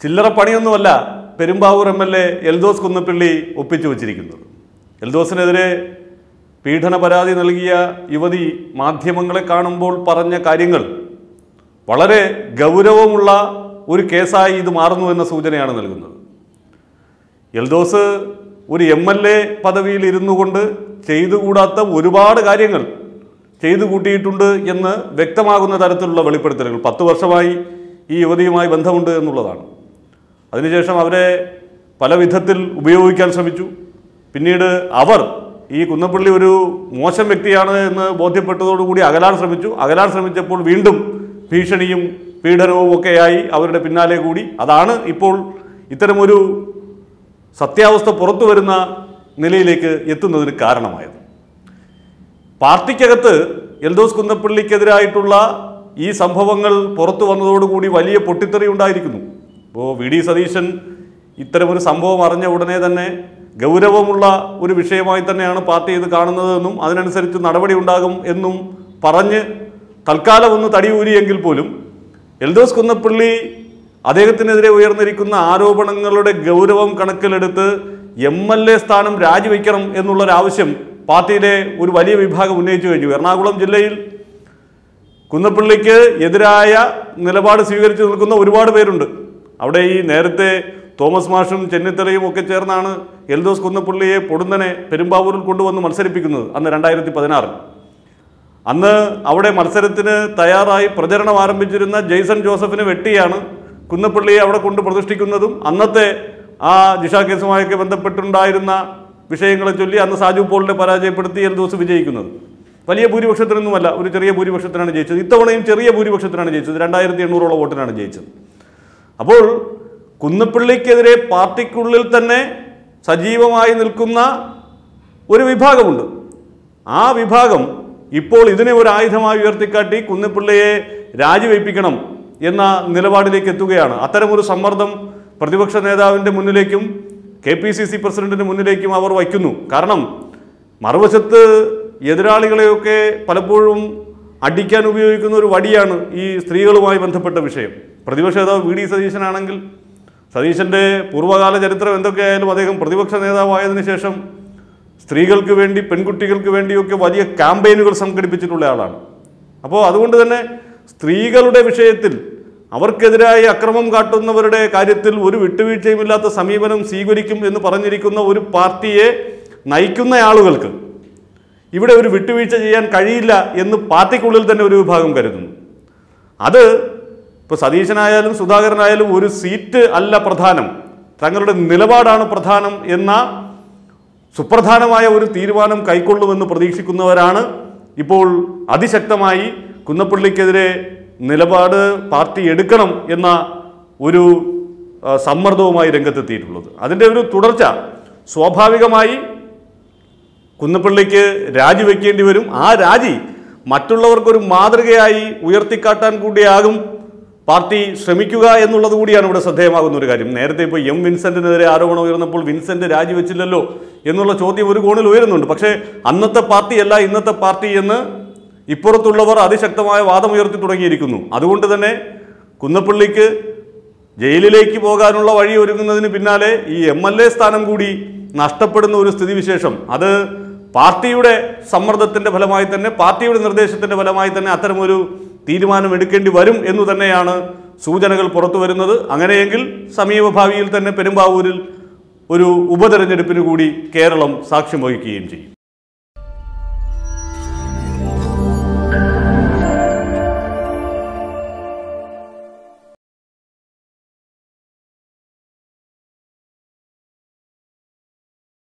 ചില്ലറ പണിയൊന്നുമല്ല Perumbavoor M L A Eldhose Kunnappilly ഒപ്പിച്ചു വച്ചിരിക്കുന്നത് എൽദോസിനെതിരെ പീഡന പരാതി നൽകിയ യുവതി മാധ്യമങ്ങളെ കാണുമ്പോൾ പറഞ്ഞ കാര്യങ്ങൾ വളരെ ഗൗരവമുള്ള ഒരു കേസായി ഇത് മാറുന്നു എന്ന സൂചനയാണ് നൽകുന്നത് എൽദോസ് ഒരു എം എൽ എ പദവിയിൽ ഇരുന്നു കൊണ്ട് ചെയ്തുകൂടാത്ത ഒരുപാട് കാര്യങ്ങൾ ചെയ്തു കൂട്ടിയിട്ടുണ്ട് എന്ന് വ്യക്തമാകുന്ന തരത്തിലുള്ള വെളിപ്പെടുത്തലുകൾ പത്ത് വർഷമായി ഈ യുവതിയുമായി ബന്ധമുണ്ട് എന്നുള്ളതാണ് അതിനുശേഷം അവരെ പല വിധത്തിൽ ഉപയോഗിക്കാൻ ശ്രമിച്ചു പിന്നീട് അവർ ഈ കുന്നപ്പള്ളി ഒരു മോശം വ്യക്തിയാണ് എന്ന് ബോധ്യപ്പെട്ടതോടുകൂടി അകലാൻ ശ്രമിച്ചു അകലാൻ ശ്രമിച്ചപ്പോൾ വീണ്ടും ഭീഷണിയും പീഡനവും ഒക്കെയായി അവരുടെ പിന്നാലെ കൂടി അതാണ് ഇപ്പോൾ ഇത്തരമൊരു സത്യാവസ്ഥ പുറത്തു വരുന്ന നിലയിലേക്ക് എത്തുന്നതിന് കാരണമായത് പാർട്ടിക്കകത്ത് എൽദോസ് കുന്നപ്പള്ളിക്കെതിരായിട്ടുള്ള ഈ സംഭവങ്ങൾ പുറത്തു വന്നതോടുകൂടി വലിയ പൊട്ടിത്തെറി ഉണ്ടായിരിക്കുന്നു ഇപ്പോൾ വി ഡി സതീശൻ ഇത്തരമൊരു സംഭവം അറിഞ്ഞ ഉടനെ തന്നെ ഗൗരവമുള്ള ഒരു വിഷയമായി തന്നെയാണ് പാർട്ടി ഇത് കാണുന്നതെന്നും അതിനനുസരിച്ച് നടപടി ഉണ്ടാകും എന്നും പറഞ്ഞ് തൽക്കാലം ഒന്ന് തടിയൂരിയെങ്കിൽ പോലും എൽദോസ് കുന്നപ്പള്ളി അദ്ദേഹത്തിനെതിരെ ഉയർന്നിരിക്കുന്ന ആരോപണങ്ങളുടെ ഗൗരവം കണക്കിലെടുത്ത് എം എൽ എ സ്ഥാനം രാജിവെക്കണം എന്നുള്ളൊരാവശ്യം പാർട്ടിയിലെ ഒരു വലിയ വിഭാഗം ഉന്നയിച്ചു കഴിഞ്ഞു എറണാകുളം ജില്ലയിൽ കുന്നപ്പള്ളിക്ക് എതിരായ നിലപാട് സ്വീകരിച്ചു നിൽക്കുന്ന ഒരുപാട് പേരുണ്ട് അവിടെ ഈ നേരത്തെ തോമസ് മാഷും ചെന്നിത്തലയും ഒക്കെ ചേർന്നാണ് എൽദോസ് കുന്നപ്പള്ളിയെ പൊടുന്നനെ പെരുമ്പാവൂരിൽ കൊണ്ടുവന്ന് മത്സരിപ്പിക്കുന്നത് അന്ന് രണ്ടായിരത്തി പതിനാറിൽ അന്ന് അവിടെ മത്സരത്തിന് തയ്യാറായി പ്രചരണം ആരംഭിച്ചിരുന്ന ജെയ്സൺ ജോസഫിനെ വെട്ടിയാണ് കുന്നപ്പള്ളിയെ അവിടെ കൊണ്ട് പ്രതിഷ്ഠിക്കുന്നതും അന്നത്തെ ആ ജിഷ കേസുമായൊക്കെ ബന്ധപ്പെട്ടുണ്ടായിരുന്ന വിഷയങ്ങളെ ചൊല്ലി അന്ന് സാജു പോളിനെ പരാജയപ്പെടുത്തി എൽ ദിവസം വിജയിക്കുന്നത് വലിയ ഭൂരിപക്ഷത്തിനൊന്നുമല്ല ഒരു ചെറിയ ഭൂരിപക്ഷത്തിനാണ് ജയിച്ചത് ഇത്തവണയും ചെറിയ ഭൂരിപക്ഷത്തിനാണ് ജയിച്ചത് രണ്ടായിരത്തി എണ്ണൂറോളം വോട്ടിനാണ് ജയിച്ചത് അപ്പോൾ കുന്നപ്പള്ളിക്കെതിരെ പാർട്ടിക്കുള്ളിൽ തന്നെ സജീവമായി നിൽക്കുന്ന ഒരു വിഭാഗമുണ്ട് ആ വിഭാഗം ഇപ്പോൾ ഇതിനെ ഒരു ആയുധമായി ഉയർത്തിക്കാട്ടി കുന്നപ്പിള്ളയെ രാജിവയ്പ്പിക്കണം എന്ന നിലപാടിലേക്ക് എത്തുകയാണ് അത്തരമൊരു സമ്മർദ്ദം പ്രതിപക്ഷ നേതാവിൻ്റെ മുന്നിലേക്കും കെ പി സി സി പ്രസിഡന്റിന് മുന്നിലേക്കും അവർ വയ്ക്കുന്നു കാരണം മറുവശത്ത് എതിരാളികളെയൊക്കെ പലപ്പോഴും അടിക്കാൻ ഉപയോഗിക്കുന്ന ഒരു വടിയാണ് ഈ സ്ത്രീകളുമായി ബന്ധപ്പെട്ട വിഷയം പ്രതിപക്ഷ നേതാവ് വി ഡി സതീശനാണെങ്കിൽ സതീശൻ്റെ പൂർവ്വകാല ചരിത്രം എന്തൊക്കെയായാലും അദ്ദേഹം പ്രതിപക്ഷ നേതാവായതിനു ശേഷം സ്ത്രീകൾക്ക് വേണ്ടി പെൺകുട്ടികൾക്ക് വേണ്ടിയൊക്കെ വലിയ ക്യാമ്പയിനുകൾ സംഘടിപ്പിച്ചിട്ടുള്ള ആളാണ് അപ്പോൾ അതുകൊണ്ട് തന്നെ സ്ത്രീകളുടെ വിഷയത്തിൽ അവർക്കെതിരായി അക്രമം കാട്ടുന്നവരുടെ കാര്യത്തിൽ ഒരു വിട്ടുവീഴ്ചയുമില്ലാത്ത സമീപനം സ്വീകരിക്കും എന്ന് പറഞ്ഞിരിക്കുന്ന ഒരു പാർട്ടിയെ നയിക്കുന്ന ആളുകൾക്ക് ഇവിടെ ഒരു വിട്ടുവീഴ്ച ചെയ്യാൻ കഴിയില്ല എന്ന് പാർട്ടിക്കുള്ളിൽ തന്നെ ഒരു വിഭാഗം കരുതുന്നു അത് ഇപ്പോൾ സതീശനായാലും സുധാകരനായാലും ഒരു സീറ്റ് അല്ല പ്രധാനം തങ്ങളുടെ നിലപാടാണ് പ്രധാനം എന്ന സുപ്രധാനമായ ഒരു തീരുമാനം കൈക്കൊള്ളുമെന്ന് പ്രതീക്ഷിക്കുന്നവരാണ് ഇപ്പോൾ അതിശക്തമായി കുന്നപ്പള്ളിക്കെതിരെ നിലപാട് പാർട്ടി എടുക്കണം എന്ന ഒരു ആ, സമ്മർദ്ദവുമായി രംഗത്തെത്തിയിട്ടുള്ളത് അതിൻ്റെ ഒരു തുടർച്ച സ്വാഭാവികമായി കുന്നപ്പള്ളിക്ക് രാജിവെക്കേണ്ടി വരും ആ രാജി മറ്റുള്ളവർക്കൊരു മാതൃകയായി ഉയർത്തിക്കാട്ടാൻ കൂടിയാകും പാർട്ടി ശ്രമിക്കുക എന്നുള്ളത് കൂടിയാണ് ഇവിടെ ശ്രദ്ധേയമാകുന്ന ഒരു കാര്യം നേരത്തെ ഇപ്പോൾ എം വിൻസെന്റിനെതിരെ ആരോപണം ഉയർന്നപ്പോൾ വിൻസെന്റ് രാജിവെച്ചില്ലല്ലോ എന്നുള്ള ചോദ്യം ഒരു കോണിൽ ഉയരുന്നുണ്ട് പക്ഷേ അന്നത്തെ പാർട്ടിയല്ല ഇന്നത്തെ പാർട്ടി എന്ന് ഇപ്പുറത്തുള്ളവർ അതിശക്തമായ വാദമുയർത്തി തുടങ്ങിയിരിക്കുന്നു അതുകൊണ്ട് തന്നെ കുന്നപ്പള്ളിക്ക് ജയിലിലേക്ക് പോകാനുള്ള വഴി ഒരുങ്ങുന്നതിന് പിന്നാലെ ഈ എം എൽ എ സ്ഥാനം കൂടി നഷ്ടപ്പെടുന്ന ഒരു സ്ഥിതിവിശേഷം അത് പാർട്ടിയുടെ സമ്മർദ്ദത്തിന്റെ ഫലമായി തന്നെ പാർട്ടിയുടെ നിർദ്ദേശത്തിന്റെ ഫലമായി തന്നെ അത്തരമൊരു തീരുമാനം എടുക്കേണ്ടി വരും എന്ന് തന്നെയാണ് സൂചനകൾ പുറത്തു വരുന്നത് അങ്ങനെയെങ്കിൽ സമീപഭാവിയിൽ തന്നെ പെരുമ്പാവൂരിൽ ഒരു ഉപതെരഞ്ഞെടുപ്പിന് കൂടി കേരളം സാക്ഷ്യം വഹിക്കുകയും ചെയ്യും